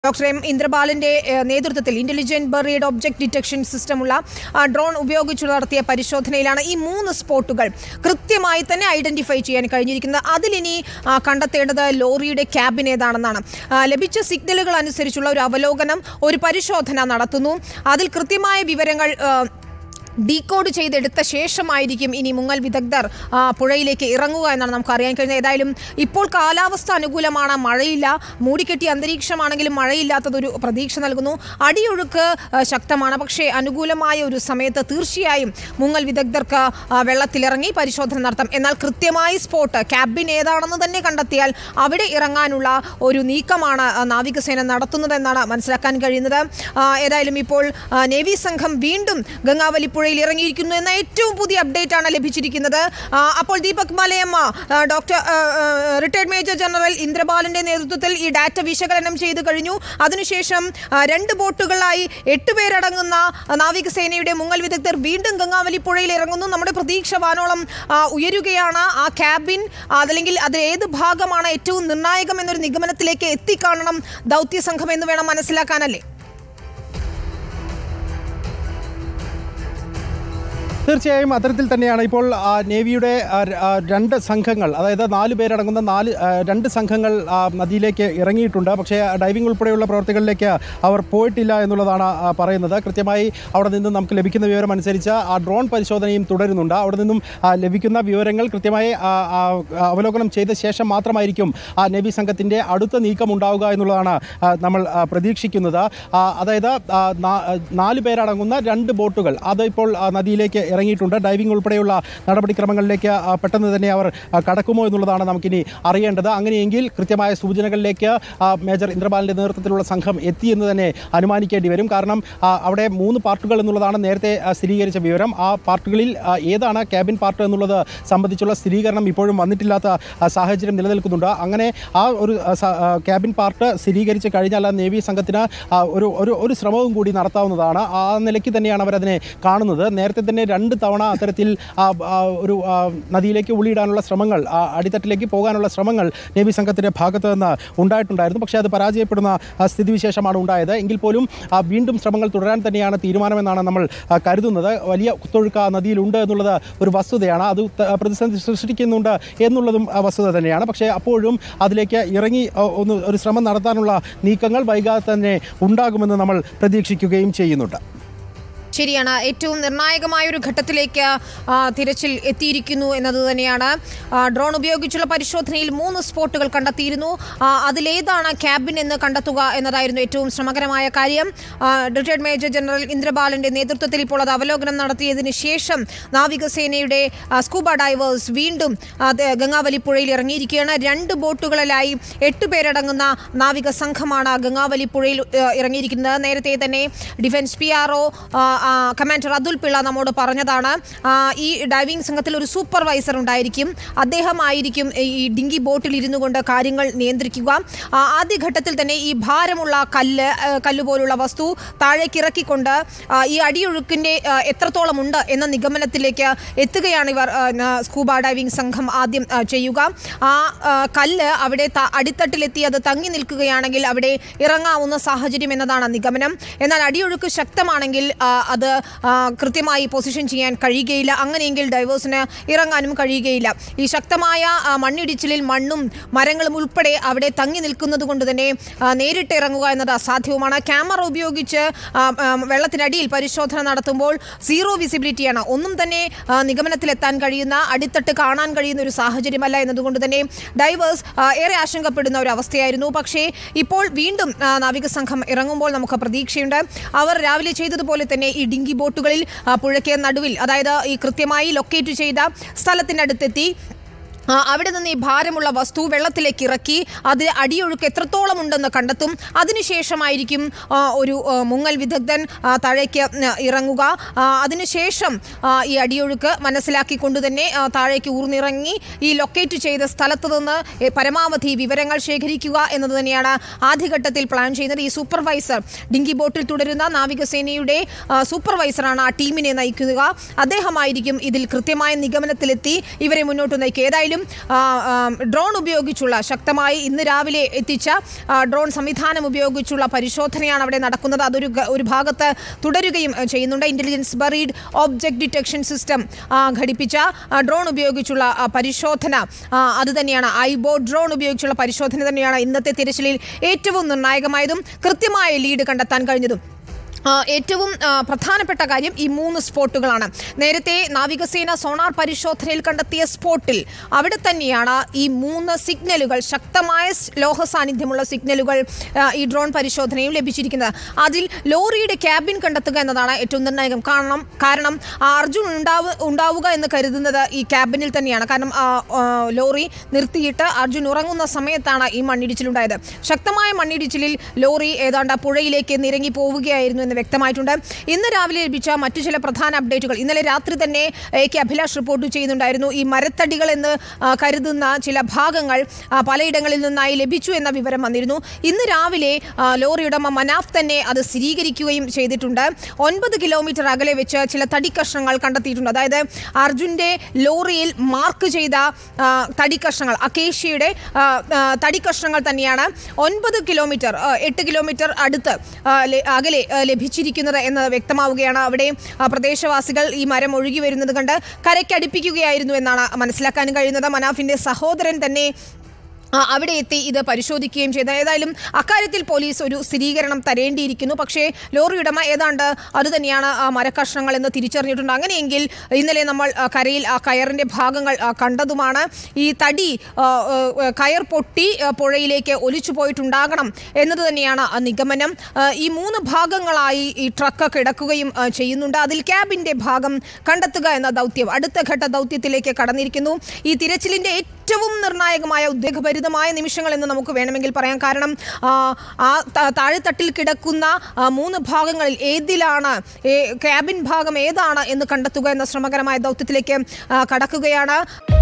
doctor M ഇന്ദ്രപാലിന്റെ ഏഹ്, നേതൃത്വത്തിൽ ഇന്റലിജന്റ് ബറിയഡ് ഒബ്ജക്ട് ഡിറ്റക്ഷൻ സിസ്റ്റമുള്ള ആ, ഡ്രോൺ ഉപയോഗിച്ചു നടത്തിയ പരിശോധനയിലാണ് ഈ മൂന്ന് സ്പോട്ടുകൾ കൃത്യമായി തന്നെ ഐഡന്റിഫൈ ചെയ്യാൻ കഴിഞ്ഞിരിക്കുന്നത് അതിലിനി ആ, കണ്ടെത്തേണ്ടത് ലോറിയുടെ ക്യാബിൻ ഏതാണെന്നാണ് ആ, ലഭിച്ച സിഗ്നലുകൾ അനുസരിച്ചുള്ള ഒരു അവലോകനം ഒരു പരിശോധന നടത്തുന്നു അതിൽ കൃത്യമായ വിവരങ്ങൾ ആ, ഡീകോഡ് ചെയ്തെടുത്ത ശേഷമായിരിക്കും ഇനി മുങ്ങൽ വിദഗ്ധർ ആ, പുഴയിലേക്ക് ഇറങ്ങുക എന്നാണ് നമുക്ക് അറിയാൻ കഴിഞ്ഞത് ഏതായാലും ഇപ്പോൾ കാലാവസ്ഥ അനുകൂലമാണ് മഴയില്ല മൂടിക്കെട്ടിയ അന്തരീക്ഷമാണെങ്കിലും മഴയില്ലാത്തതൊരു പ്രതീക്ഷ നൽകുന്നു അടിയൊഴുക്ക് ആ, ശക്തമാണ് പക്ഷേ അനുകൂലമായ ഒരു സമയത്ത് തീർച്ചയായും മുങ്ങൽ വിദഗ്ധർക്ക് ആ, വെള്ളത്തിലിറങ്ങി പരിശോധന നടത്താം എന്നാൽ കൃത്യമായി സ്പോട്ട് ക്യാബിൻ ഏതാണെന്ന് തന്നെ കണ്ടെത്തിയാൽ അവിടെ ഇറങ്ങാനുള്ള ഒരു നീക്കമാണ് ആ, നാവികസേന നടത്തുന്നതെന്നാണ് മനസ്സിലാക്കാൻ കഴിയുന്നത് ആ, ഏതായാലും ഇപ്പോൾ ആ, നേവി സംഘം വീണ്ടും ഗംഗാവലി പുഴയിൽ ഇറങ്ങിയിരിക്കുന്നു എന്ന ഏറ്റവും പുതിയ അപ്ഡേറ്റ് ആണ് ലഭിച്ചിരിക്കുന്നത് ആ, അപ്പോൾ ദീപക് മലയമ്മ ആ, ഡോക്ടർ റിട്ടയർഡ് മേജർ ജനറൽ ഇന്ദ്രപാലിന്റെ നേതൃത്വത്തിൽ ഈ ഡാറ്റ വിശകലനം ചെയ്തു കഴിഞ്ഞു അതിനുശേഷം ആ, രണ്ട് ബോട്ടുകളായി എട്ട് പേരടങ്ങുന്ന ആ, നാവികസേനയുടെ മുങ്ങൽ വിദഗ്ധർ വീണ്ടും ഗംഗാവലി പുഴയിൽ ഇറങ്ങുന്നു നമ്മുടെ പ്രതീക്ഷ വാനോളം ആ, ഉയരുകയാണ് ആ ക്യാബിൻ ആ, അതല്ലെങ്കിൽ അത് ഏത് ഭാഗമാണ് ഏറ്റവും നിർണായകം എന്നൊരു നിഗമനത്തിലേക്ക് എത്തിക്കാണണം ദൗത്യ സംഘം എന്ന് വേണം മനസ്സിലാക്കാനല്ലേ തീർച്ചയായും അത്തരത്തിൽ തന്നെയാണ് ഇപ്പോൾ ആ, നേവിയുടെ ആ, ര- ആ, രണ്ട് സംഘങ്ങൾ അതായത് നാല് പേരടങ്ങുന്ന നാല് ആ, രണ്ട് സംഘങ്ങൾ ആ, നദിയിലേക്ക് ഇറങ്ങിയിട്ടുണ്ട് പക്ഷേ ഡൈവിംഗ് ഉൾപ്പെടെയുള്ള പ്രവർത്തികളിലേക്ക് അവർ പോയിട്ടില്ല എന്നുള്ളതാണ് ആ, പറയുന്നത് കൃത്യമായി അവിടെ നിന്ന് നമുക്ക് ലഭിക്കുന്ന വിവരം അനുസരിച്ച് ആ ഡ്രോൺ പരിശോധനയും തുടരുന്നുണ്ട് അവിടെ നിന്നും ആ, ലഭിക്കുന്ന വിവരങ്ങൾ കൃത്യമായി ആ, ആ, അവലോകനം ചെയ്ത ശേഷം മാത്രമായിരിക്കും ആ നേവി സംഘത്തിൻ്റെ അടുത്ത നീക്കം ഉണ്ടാവുക എന്നുള്ളതാണ് ആ, നമ്മൾ ആ, പ്രതീക്ഷിക്കുന്നത് ആ, അതായത് ആ, നാ- നാല് പേരടങ്ങുന്ന രണ്ട് ബോട്ടുകൾ അത് ഇപ്പോൾ ആ, നദിയിലേക്ക് ഇറങ്ങിയിട്ടുണ്ട് ഡൈവിംഗ് ഉൾപ്പെടെയുള്ള നടപടിക്രമങ്ങളിലേക്ക് ആ, പെട്ടെന്ന് തന്നെ അവർ ആ, കടക്കുമോ എന്നുള്ളതാണ് നമുക്കിനി അറിയേണ്ടത് അങ്ങനെയെങ്കിൽ കൃത്യമായ സൂചനകളിലേക്ക് ആ, മേജർ ഇന്ദ്രപാലിൻ്റെ നേതൃത്വത്തിലുള്ള സംഘം എത്തിയെന്ന് തന്നെ അനുമാനിക്കേണ്ടി വരും കാരണം ആ, അവിടെ മൂന്ന് പാർട്ടുകൾ എന്നുള്ളതാണ് നേരത്തെ ആ, സ്ഥിരീകരിച്ച വിവരം ആ പാർട്ടുകളിൽ ആ, ഏതാണ് ക്യാബിൻ പാർട്ട് എന്നുള്ളത് സംബന്ധിച്ചുള്ള സ്ഥിരീകരണം ഇപ്പോഴും വന്നിട്ടില്ലാത്ത ആ, സാഹചര്യം നിലനിൽക്കുന്നുണ്ട് അങ്ങനെ ആ ഒരു ആ, സ- ആ, ക്യാബിൻ പാർട്ട് സ്ഥിരീകരിച്ച് കഴിഞ്ഞാൽ ആ നേവി സംഘത്തിന് ആ, ഒരു ഒരു ഒരു ശ്രമവും കൂടി നടത്താവുന്നതാണ് ആ നിലയ്ക്ക് തന്നെയാണ് അവരതിനെ കാണുന്നത് നേരത്തെ തന്നെ രണ്ട് തവണ അത്തരത്തിൽ ആ, ആ, ഒരു ആ, നദിയിലേക്ക് ഉളിയിടാനുള്ള ശ്രമങ്ങൾ ആ, അടിത്തട്ടിലേക്ക് പോകാനുള്ള ശ്രമങ്ങൾ നേവി സംഘത്തിൻ്റെ ഭാഗത്ത് നിന്ന് ഉണ്ടായിട്ടുണ്ടായിരുന്നു പക്ഷേ അത് പരാജയപ്പെടുന്ന ആ, സ്ഥിതിവിശേഷമാണ് ഉണ്ടായത് എങ്കിൽ പോലും ആ, വീണ്ടും ശ്രമങ്ങൾ തുടരാൻ തന്നെയാണ് തീരുമാനമെന്നാണ് നമ്മൾ ആ, കരുതുന്നത് വലിയ കുത്തൊഴുക്ക് ആ നദിയിലുണ്ട് എന്നുള്ളത് ഒരു വസ്തുതയാണ് അത് ത- പ്രതിസന്ധി സൃഷ്ടിക്കുന്നുണ്ട് എന്നുള്ളതും ആ, വസ്തുത തന്നെയാണ് പക്ഷേ അപ്പോഴും അതിലേക്ക് ഇറങ്ങി ആ, ഒന്ന് ഒരു ശ്രമം നടത്താനുള്ള നീക്കങ്ങൾ വൈകാതെ തന്നെ ഉണ്ടാകുമെന്ന് നമ്മൾ പ്രതീക്ഷിക്കുകയും ചെയ്യുന്നുണ്ട് ശരിയാണ് ഏറ്റവും നിർണായകമായ ഒരു ഘട്ടത്തിലേക്ക് ആ, തിരച്ചിൽ എത്തിയിരിക്കുന്നു എന്നത് തന്നെയാണ് ആ, ഡ്രോൺ ഉപയോഗിച്ചുള്ള പരിശോധനയിൽ മൂന്ന് സ്പോട്ടുകൾ കണ്ടെത്തിയിരുന്നു ആ, അതിലേതാണ് ക്യാബിൻ എന്ന് കണ്ടെത്തുക എന്നതായിരുന്നു ഏറ്റവും ശ്രമകരമായ കാര്യം റിട്ടയർഡ് മേജർ ജനറൽ ഇന്ദ്രബാലന്റെ നേതൃത്വത്തിൽ ഇപ്പോൾ അത് അവലോകനം നടത്തിയതിന് ശേഷം നാവികസേനയുടെ ആ, സ്കൂബ ഡൈവേഴ്സ് വീണ്ടും അത് ഗംഗാവലി പുഴയിൽ ഇറങ്ങിയിരിക്കുകയാണ് രണ്ട് ബോട്ടുകളിലായി എട്ട് പേരടങ്ങുന്ന നാവിക സംഘമാണ് ഗംഗാവലി പുഴയിൽ ആ, ഇറങ്ങിയിരിക്കുന്നത് നേരത്തെ തന്നെ defence P R O commander Atul Pillai നമ്മോട് പറഞ്ഞതാണ് ആ, ഈ ഡൈവിംഗ് സംഘത്തിൽ ഒരു സൂപ്പർവൈസർ ഉണ്ടായിരിക്കും അദ്ദേഹമായിരിക്കും ഈ ഡിങ്കി ബോട്ടിൽ ഇരുന്നു കൊണ്ട് കാര്യങ്ങൾ നിയന്ത്രിക്കുക ആ, ആദ്യഘട്ടത്തിൽ തന്നെ ഈ ഭാരമുള്ള കല്ല് ആ, കല്ല് പോലുള്ള വസ്തു താഴേക്ക് ഇറക്കിക്കൊണ്ട് ആ, ഈ അടിയൊഴുക്കിൻ്റെ ആ, എത്രത്തോളം ഉണ്ട് എന്ന നിഗമനത്തിലേക്ക് എത്തുകയാണ് ഇവർ ആ, ന- സ്കൂബ ഡൈവിംഗ് സംഘം ആദ്യം ആ, ചെയ്യുക ആ ആ, കല്ല് അവിടെ ത- അടിത്തട്ടിലെത്തി അത് തങ്ങി നിൽക്കുകയാണെങ്കിൽ അവിടെ ഇറങ്ങാവുന്ന സാഹചര്യം എന്നതാണ് നിഗമനം എന്നാൽ അടിയൊഴുക്ക് ശക്തമാണെങ്കിൽ ആ, അത് ആ, കൃത്യമായി പൊസിഷൻ ചെയ്യാൻ കഴിയുകയില്ല അങ്ങനെയെങ്കിൽ ഡൈവേഴ്സിന് ഇറങ്ങാനും കഴിയുകയില്ല ഈ ശക്തമായ ആ, മണ്ണിടിച്ചിലിൽ മണ്ണും മരങ്ങളും ഉൾപ്പെടെ അവിടെ തങ്ങി നിൽക്കുന്നത് കൊണ്ട് തന്നെ ആ, നേരിട്ട് ഇറങ്ങുക എന്നത് അസാധ്യവുമാണ് ക്യാമറ ഉപയോഗിച്ച് ആ, ആ, വെള്ളത്തിനടിയിൽ പരിശോധന നടത്തുമ്പോൾ സീറോ വിസിബിലിറ്റിയാണ് ഒന്നും തന്നെ ആ, നിഗമനത്തിലെത്താൻ കഴിയുന്ന അടിത്തട്ട് കാണാൻ കഴിയുന്ന ഒരു സാഹചര്യമല്ല എന്നതുകൊണ്ട് തന്നെ ഡൈവേഴ്സ് ആ, ഏറെ ആശങ്കപ്പെടുന്ന ഒരു അവസ്ഥയായിരുന്നു പക്ഷേ ഇപ്പോൾ വീണ്ടും ആ, നാവിക സംഘം ഇറങ്ങുമ്പോൾ നമുക്ക് പ്രതീക്ഷയുണ്ട് അവർ രാവിലെ ചെയ്തതുപോലെ തന്നെ ഈ ഡിങ്കി ബോട്ടുകളിൽ ആ, പുഴയ്ക്ക് നടുവിൽ അതായത് ഈ കൃത്യമായി ലൊക്കേറ്റ് ചെയ്ത സ്ഥലത്തിനടുത്തെത്തി ആ, അവിടെ നിന്ന് ഈ ഭാരമുള്ള വസ്തു വെള്ളത്തിലേക്ക് ഇറക്കി അത് അടിയൊഴുക്ക് എത്രത്തോളം ഉണ്ടെന്ന് കണ്ടെത്തും അതിനുശേഷമായിരിക്കും ആ, ഒരു ആ, മുങ്ങൽ വിദഗ്ധൻ ആ, താഴേക്ക് ആ, ഇറങ്ങുക ആ, അതിനുശേഷം ആ, ഈ അടിയൊഴുക്ക് മനസ്സിലാക്കിക്കൊണ്ട് തന്നെ ആ, താഴേക്ക് ഊർന്നിറങ്ങി ഈ ലൊക്കേറ്റ് ചെയ്ത സ്ഥലത്ത് നിന്ന് ഏ, പരമാവധി വിവരങ്ങൾ ശേഖരിക്കുക എന്നത് തന്നെയാണ് ആദ്യഘട്ടത്തിൽ പ്ലാൻ ചെയ്യുന്നത് ഈ സൂപ്പർവൈസർ ഡിങ്കി ബോട്ടിൽ തുടരുന്ന നാവികസേനയുടെ ആ, സൂപ്പർവൈസറാണ് ആ ടീമിനെ നയിക്കുക അദ്ദേഹമായിരിക്കും ഇതിൽ കൃത്യമായ നിഗമനത്തിലെത്തി ഇവരെ മുന്നോട്ട് നയിക്കുക ഏതായാലും ഏതായാലും ആ, ആ, ഡ്രോൺ ഉപയോഗിച്ചുള്ള ശക്തമായി ഇന്ന് രാവിലെ എത്തിച്ച ആ, ഡ്രോൺ സംവിധാനം ഉപയോഗിച്ചുള്ള പരിശോധനയാണ് അവിടെ നടക്കുന്നത് അതൊരു ഗ- ഒരു ഭാഗത്ത് തുടരുകയും ആ, ചെയ്യുന്നുണ്ട് intelligence buried object detection system ഘടിപ്പിച്ച ആ, ഡ്രോൺ ഉപയോഗിച്ചുള്ള ആ, പരിശോധന ആ, അത് തന്നെയാണ് ഐബോ ഡ്രോൺ ഉപയോഗിച്ചുള്ള പരിശോധന തന്നെയാണ് ഇന്നത്തെ തിരച്ചിലിൽ ഏറ്റവും നിർണായകമായതും കൃത്യമായ ലീഡ് കണ്ടെത്താൻ കഴിഞ്ഞതും ആ, ഏറ്റവും ആ, പ്രധാനപ്പെട്ട കാര്യം ഈ മൂന്ന് സ്പോട്ടുകളാണ് നേരത്തെ നാവികസേന സോണാർ പരിശോധനയിൽ കണ്ടെത്തിയ സ്പോട്ടിൽ അവിടെ തന്നെയാണ് ഈ മൂന്ന് സിഗ്നലുകൾ ശക്തമായ സ് ലോഹ സാന്നിധ്യമുള്ള സിഗ്നലുകൾ ആ, ഈ ഡ്രോൺ പരിശോധനയും ലഭിച്ചിരിക്കുന്നത് അതിൽ ലോറിയുടെ ക്യാബിൻ കണ്ടെത്തുക എന്നതാണ് ഏറ്റവും നിർണായകം കാരണം കാരണം ആ അർജുൻ ഉണ്ടാവ ഉണ്ടാവുക എന്ന് കരുതുന്നത് ഈ ക്യാബിനിൽ തന്നെയാണ് കാരണം ആ, ആ, ലോറി നിർത്തിയിട്ട് അർജുൻ ഉറങ്ങുന്ന സമയത്താണ് ഈ മണ്ണിടിച്ചിലുണ്ടായത് ശക്തമായ മണ്ണിടിച്ചിലിൽ ലോറി ഏതാണ്ട് പുഴയിലേക്ക് നിരങ്ങി പോവുകയായിരുന്നു എന്ന് വ്യക്തമായിട്ടുണ്ട് ഇന്ന് രാവിലെ ലഭിച്ച മറ്റു ചില പ്രധാന അപ്ഡേറ്റുകൾ ഇന്നലെ രാത്രി തന്നെ എ കെ അഭിലാഷ് റിപ്പോർട്ട് ചെയ്യുന്നുണ്ടായിരുന്നു ഈ മരത്തടികൾ എന്ന് ആ, കരുതുന്ന ചില ഭാഗങ്ങൾ ആ, പലയിടങ്ങളിൽ നിന്നായി ലഭിച്ചു എന്ന വിവരം വന്നിരുന്നു ഇന്ന് രാവിലെ ആ, ലോറി ഉടമ മനാഫ് തന്നെ അത് സ്ഥിരീകരിക്കുകയും ചെയ്തിട്ടുണ്ട് ഒൻപത് കിലോമീറ്റർ അകലെ വെച്ച് ചില തടിക്കഷ്ണങ്ങൾ കണ്ടെത്തിയിട്ടുണ്ട് അതായത് അർജുൻ്റെ ലോറിയിൽ മാർക്ക് ചെയ്ത ആ, തടിക്കഷ്ണങ്ങൾ അക്കേഷ്യയുടെ ആ, ആ, തടിക്കഷ്ണങ്ങൾ തന്നെയാണ് ഒൻപത് കിലോമീറ്റർ ആ, എട്ട് കിലോമീറ്റർ അടുത്ത് ആ, ലെ- അകലെ ആ, ലഭിച്ചിരിക്കുന്നത് എന്ന് വ്യക്തമാവുകയാണ് അവിടെ ആ, പ്രദേശവാസികൾ ഈ മരം ഒഴുകി വരുന്നത് കണ്ട് കരയ്ക്കടുപ്പിക്കുകയായിരുന്നു എന്നാണ് മനസ്സിലാക്കാൻ കഴിയുന്നത് മനാഫിന്റെ സഹോദരൻ തന്നെ ആ, അവിടെ എത്തി ഇത് പരിശോധിക്കുകയും ചെയ്തു ഏതായാലും അക്കാര്യത്തിൽ പോലീസ് ഒരു സ്ഥിരീകരണം തരേണ്ടിയിരിക്കുന്നു പക്ഷേ ലോറി ഉടമ ഏതാണ്ട് അതുതന്നെയാണ് ആ മരക്കഷ്ണങ്ങൾ എന്ന് തിരിച്ചറിഞ്ഞിട്ടുണ്ട് അങ്ങനെയെങ്കിൽ ഇന്നലെ നമ്മൾ ആ, കരയിൽ ആ കയറിൻ്റെ ഭാഗങ്ങൾ ആ, കണ്ടതുമാണ് ഈ തടി ആ, ആ, കയർ പൊട്ടി ആ, പുഴയിലേക്ക് ഒലിച്ചു പോയിട്ടുണ്ടാകണം എന്നത് തന്നെയാണ് ആ നിഗമനം ആ, ഈ മൂന്ന് ഭാഗങ്ങളായി ഈ ട്രക്ക് കിടക്കുകയും ആ, ചെയ്യുന്നുണ്ട് അതിൽ ക്യാബിൻ്റെ ഭാഗം കണ്ടെത്തുക എന്ന ദൗത്യം അടുത്ത ഘട്ട ദൗത്യത്തിലേക്ക് കടന്നിരിക്കുന്നു ഈ തിരച്ചിലിൻ്റെ ഏറ്റവും നിർണായകമായ ഉദ്വേഗഭരിതമായ നിമിഷങ്ങൾ എന്ന് നമുക്ക് വേണമെങ്കിൽ പറയാം കാരണം ആ, ആ ത- താഴെത്തട്ടിൽ കിടക്കുന്ന ആ, മൂന്ന് ഭാഗങ്ങളിൽ ഏതിലാണ് ഏ- ക്യാബിൻ ഭാഗം ഏതാണ് എന്ന് കണ്ടെത്തുക എന്ന ശ്രമകരമായ ദൗത്യത്തിലേക്ക് ആ, കടക്കുകയാണ്